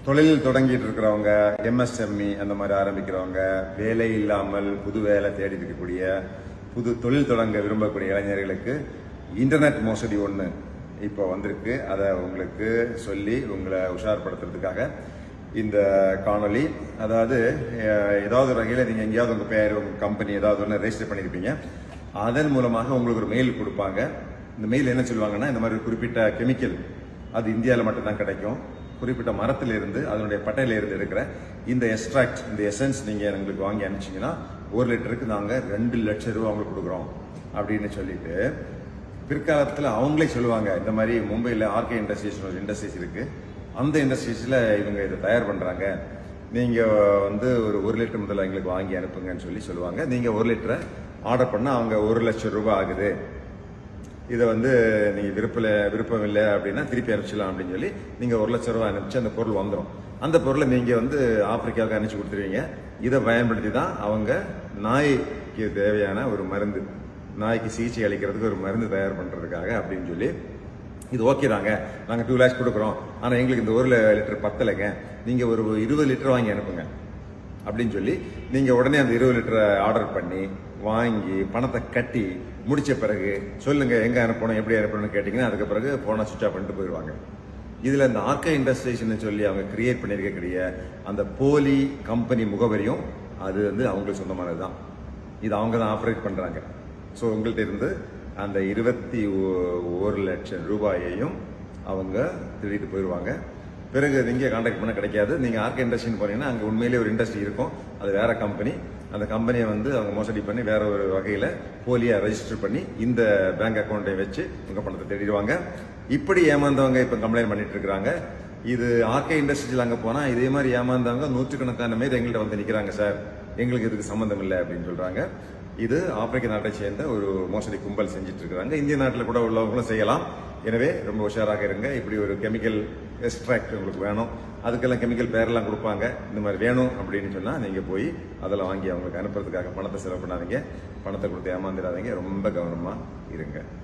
தொழில் தொடங்கிட்டு இருக்கிறவங்க எம்எஸ்எம்இ அந்த மாதிரி ஆரம்பிக்கிறவங்க வேலை இல்லாமல் புது வேலை தேடி இருக்கக்கூடிய புது தொழில் தொடங்க விரும்பக்கூடிய இளைஞர்களுக்கு இன்டர்நெட் மோசடி ஒன்று இப்போ வந்திருக்கு அதை உங்களுக்கு சொல்லி உங்களை உஷார்படுத்துறதுக்காக இந்த காணொளி அதாவது அஹ், ஏதாவது ஒரு வகையில் நீங்கள் எங்கேயாவது உங்கள் பேர் உங்கள் கம்பெனி ஏதாவது ஒன்று ரெஜிஸ்டர் பண்ணியிருப்பீங்க அதன் மூலமாக உங்களுக்கு ஒரு மெயில் கொடுப்பாங்க இந்த மெயில் என்ன சொல்லுவாங்கன்னா இந்த மாதிரி ஒரு குறிப்பிட்ட கெமிக்கல் அது இந்தியாவில் மட்டும்தான் கிடைக்கும் குறிப்பிட்ட மரத்துல இருந்து அதனுடைய பட்டையில இருந்து எடுக்கிற இந்த எக்ஸ்ட்ராக்ட் இந்த எசன்ஸ் நீங்க எங்களுக்கு வாங்கி அனுப்பிச்சீங்கன்னா ஒரு லிட்டருக்கு நாங்க ரெண்டு லட்சம் ரூபா உங்களுக்கு கொடுக்குறோம் அப்படின்னு சொல்லிட்டு பிற்காலத்தில் அவங்களே சொல்லுவாங்க இந்த மாதிரி மும்பையில் ஆர்கே இண்டஸ்ட்ரீஸ் ஒரு இண்டஸ்ட்ரீஸ் இருக்கு அந்த இண்டஸ்ட்ரீஸில் இவங்க இதை தயார் பண்றாங்க நீங்க வந்து ஒரு ஒரு லிட்டர் முதல்ல எங்களுக்கு வாங்கி அனுப்புங்கன்னு சொல்லி சொல்லுவாங்க நீங்க ஒரு லிட்டரை ஆர்டர் பண்ணா அவங்க ஒரு லட்சம் ரூபாய் ஆகுது இதை வந்து நீங்க விருப்பல விருப்பம் இல்லை அப்படின்னா திருப்பி அனுப்பிச்சிடலாம் அப்படின்னு சொல்லி நீங்க ஒரு லட்சம் ரூபாய் அனுப்பிச்சு அந்த பொருள் வந்துடும் அந்த பொருளை நீங்க வந்து ஆப்பிரிக்காவுக்கு அனுப்பிச்சு கொடுத்துருவீங்க இதை பயன்படுத்தி தான் அவங்க நாய்க்கு தேவையான ஒரு மருந்து நாய்க்கு சிகிச்சை அளிக்கிறதுக்கு ஒரு மருந்து தயார் பண்றதுக்காக அப்படின்னு சொல்லி இது ஓகே தாங்க நாங்கள் டூ லேக்ஸ் கொடுக்குறோம் ஆனால் எங்களுக்கு இந்த ஒரு லிட்டர் பத்தலைங்க நீங்கள் ஒரு இருபது லிட்டர் வாங்கி அனுப்புங்க அப்படின்னு சொல்லி நீங்கள் உடனே அந்த இருபது லிட்டரை ஆர்டர் பண்ணி வாங்கி பணத்தை கட்டி முடிச்ச பிறகு சொல்லுங்க எங்க அனுப்பணும் எப்படி அனுப்பணும்னு கேட்டிங்கன்னா அதுக்கு பிறகு போனை சுவிச் ஆஃப் பண்ணிட்டு போயிடுவாங்க இதுல இந்த ஆர்கே இண்டஸ்ட்ரீஸ்னு சொல்லி அவங்க கிரியேட் பண்ணியிருக்கக்கூடிய அந்த போலி கம்பெனி முகவரியும் அது வந்து அவங்களுக்கு சொந்தமானது தான் இது அவங்க தான் ஆப்ரேட் பண்றாங்க ஸோ உங்கள்ட்ட இருந்து அந்த இருபத்தி ஒரு லட்சம் ரூபாயையும் அவங்க திருடிட்டு போயிடுவாங்க பிறகு இங்கே கான்டாக்ட் பண்ண கிடைக்காது நீங்க ஆர்கே இண்டஸ்ட்ரின்னு போனீங்கன்னா அங்கே உண்மையிலேயே ஒரு இண்டஸ்ட்ரி இருக்கும் அது வேற கம்பெனி அந்த கம்பெனியை வந்து அவங்க மோசடி பண்ணி வேற ஒரு வகையில போலியா ரெஜிஸ்டர் பண்ணி இந்த பேங்க் அக்கௌண்ட்டை வச்சு உங்க பணத்தை தேடிடுவாங்க இப்படி ஏமாந்தவங்க இப்ப கம்ப்ளைண்ட் பண்ணிட்டு இருக்காங்க இது ஆர்கே இண்டஸ்ட்ரியில் அங்க போனா இதே மாதிரி ஏமாந்தவங்க நூற்றுக்கணக்கான பேர் எங்கள்கிட்ட வந்து நிக்கிறாங்க சார் எங்களுக்கு இதுக்கு சம்பந்தம் இல்லை அப்படின்னு சொல்றாங்க இது ஆப்பிரிக்க நாட்டை சேர்ந்த ஒரு மோசடி கும்பல் செஞ்சுட்டு இருக்காங்க இந்திய நாட்டில் கூட உள்ளவங்களும் செய்யலாம் எனவே ரொம்ப உஷாராக இருங்க இப்படி ஒரு கெமிக்கல் எக்ஸ்ட்ராக்ட் உங்களுக்கு வேணும் அதுக்கெல்லாம் கெமிக்கல் பேரெல்லாம் கொடுப்பாங்க இந்த மாதிரி வேணும் அப்படின்னு சொன்னா நீங்க போய் அதெல்லாம் வாங்கி அவங்களுக்கு அனுப்புறதுக்காக பணத்தை செலவு பண்ணாதீங்க பணத்தை கொடுத்து ஏமாந்துடாதீங்க ரொம்ப கவனமா இருங்க